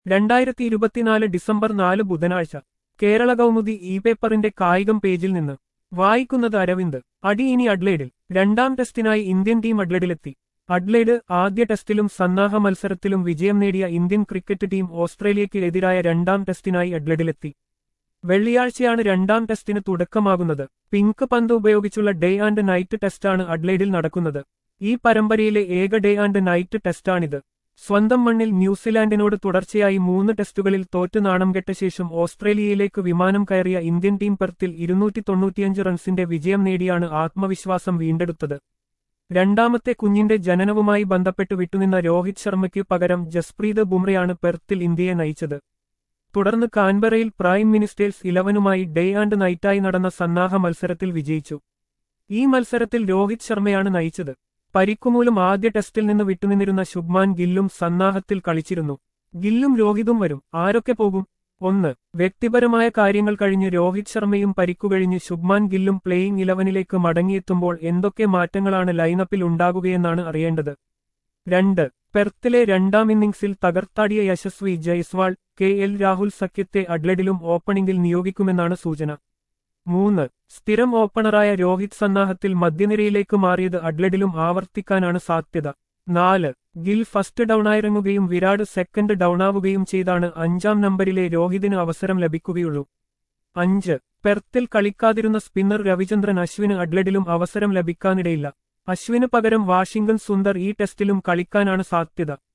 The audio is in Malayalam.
രണ്ടായിരത്തി ഇരുപത്തിനാല് ഡിസംബർ നാല് ബുധനാഴ്ച കേരള കൗമുദി ഇ പേപ്പറിന്റെ കായികം പേജിൽ നിന്ന് വായിക്കുന്നത് അരവിന്ദ് അടി ഇനി അഡ്ലേഡിൽ രണ്ടാം ടെസ്റ്റിനായി ഇന്ത്യൻ ടീം അഡ്ലേഡിലെത്തി അഡ്ലേഡ് ആദ്യ ടെസ്റ്റിലും സന്നാഹ മത്സരത്തിലും വിജയം നേടിയ ഇന്ത്യൻ ക്രിക്കറ്റ് ടീം ഓസ്ട്രേലിയയ്ക്ക് എതിരായ രണ്ടാം ടെസ്റ്റിനായി അഡ്ലേഡിലെത്തി വെള്ളിയാഴ്ചയാണ് രണ്ടാം ടെസ്റ്റിന് തുടക്കമാകുന്നത് പിങ്ക് പന്ത് ഉപയോഗിച്ചുള്ള ഡേ ആൻഡ് നൈറ്റ് ടെസ്റ്റാണ് അഡ്ലേഡിൽ നടക്കുന്നത് ഈ പരമ്പരയിലെ ഏക ഡേ ആൻഡ് നൈറ്റ് ടെസ്റ്റാണിത് സ്വന്തം മണ്ണിൽ ന്യൂസിലാൻഡിനോട് തുടർച്ചയായി മൂന്ന് ടെസ്റ്റുകളിൽ തോറ്റ് നാണം കെട്ട ശേഷം ഓസ്ട്രേലിയയിലേക്ക് വിമാനം കയറിയ ഇന്ത്യൻ ടീം പെർത്തിൽ ഇരുന്നൂറ്റി തൊണ്ണൂറ്റിയഞ്ച് റൺസിന്റെ വിജയം നേടിയാണ് ആത്മവിശ്വാസം വീണ്ടെടുത്തത് രണ്ടാമത്തെ കുഞ്ഞിന്റെ ജനനവുമായി ബന്ധപ്പെട്ട് വിട്ടുനിന്ന രോഹിത് ശർമ്മയ്ക്ക് പകരം ജസ്പ്രീത് ബുംറയാണ് പെർത്തിൽ ഇന്ത്യയെ നയിച്ചത് തുടർന്ന് കാൻബറയിൽ പ്രൈം മിനിസ്റ്റേഴ്സ് ഇലവനുമായി ഡേ ആൻഡ് നൈറ്റായി നടന്ന സന്നാഹ മത്സരത്തിൽ വിജയിച്ചു ഈ മത്സരത്തിൽ രോഹിത് ശർമ്മയാണ് നയിച്ചത് പരിക്കുമൂലം ആദ്യ ടെസ്റ്റിൽ നിന്ന് വിട്ടുനിന്നിരുന്ന ശുഭ്മാൻ ഗില്ലും സന്നാഹത്തിൽ കളിച്ചിരുന്നു ഗില്ലും രോഹിതും വരും ആരൊക്കെ പോകും ഒന്ന് വ്യക്തിപരമായ കാര്യങ്ങൾ കഴിഞ്ഞ് രോഹിത് ശർമ്മയും പരിക്കുകഴിഞ്ഞ് ശുഭ്മാൻ ഗില്ലും പ്ലേയിംഗ് ഇലവനിലേക്ക് മടങ്ങിയെത്തുമ്പോൾ എന്തൊക്കെ മാറ്റങ്ങളാണ് ലൈനപ്പിൽ ഉണ്ടാകുകയെന്നാണ് അറിയേണ്ടത് രണ്ട് പെർത്തിലെ രണ്ടാം ഇന്നിംഗ്സിൽ തകർത്താടിയ യശസ്വി ജയ്സ്വാൾ കെ എൽ രാഹുൽ സഖ്യത്തെ അഡ്ലഡിലും ഓപ്പണിംഗിൽ നിയോഗിക്കുമെന്നാണ് സൂചന മൂന്ന് സ്ഥിരം ഓപ്പണറായ രോഹിത് സന്നാഹത്തിൽ മധ്യനിരയിലേക്ക് മാറിയത് അഡ്ലഡിലും ആവർത്തിക്കാനാണ് സാധ്യത നാല് ഗിൽ ഫസ്റ്റ് ഡൌണായിറങ്ങുകയും വിരാട് സെക്കൻഡ് ഡൌണാവുകയും ചെയ്താണ് അഞ്ചാം നമ്പരിലെ രോഹിതിന് അവസരം ലഭിക്കുകയുള്ളൂ അഞ്ച് പെർത്തിൽ കളിക്കാതിരുന്ന സ്പിന്നർ രവിചന്ദ്രൻ അശ്വിന് അഡ്ലഡിലും അവസരം ലഭിക്കാനിടയില്ല അശ്വിന് പകരം വാഷിംഗ്ടൺ സുന്ദർ ഈ ടെസ്റ്റിലും കളിക്കാനാണ് സാധ്യത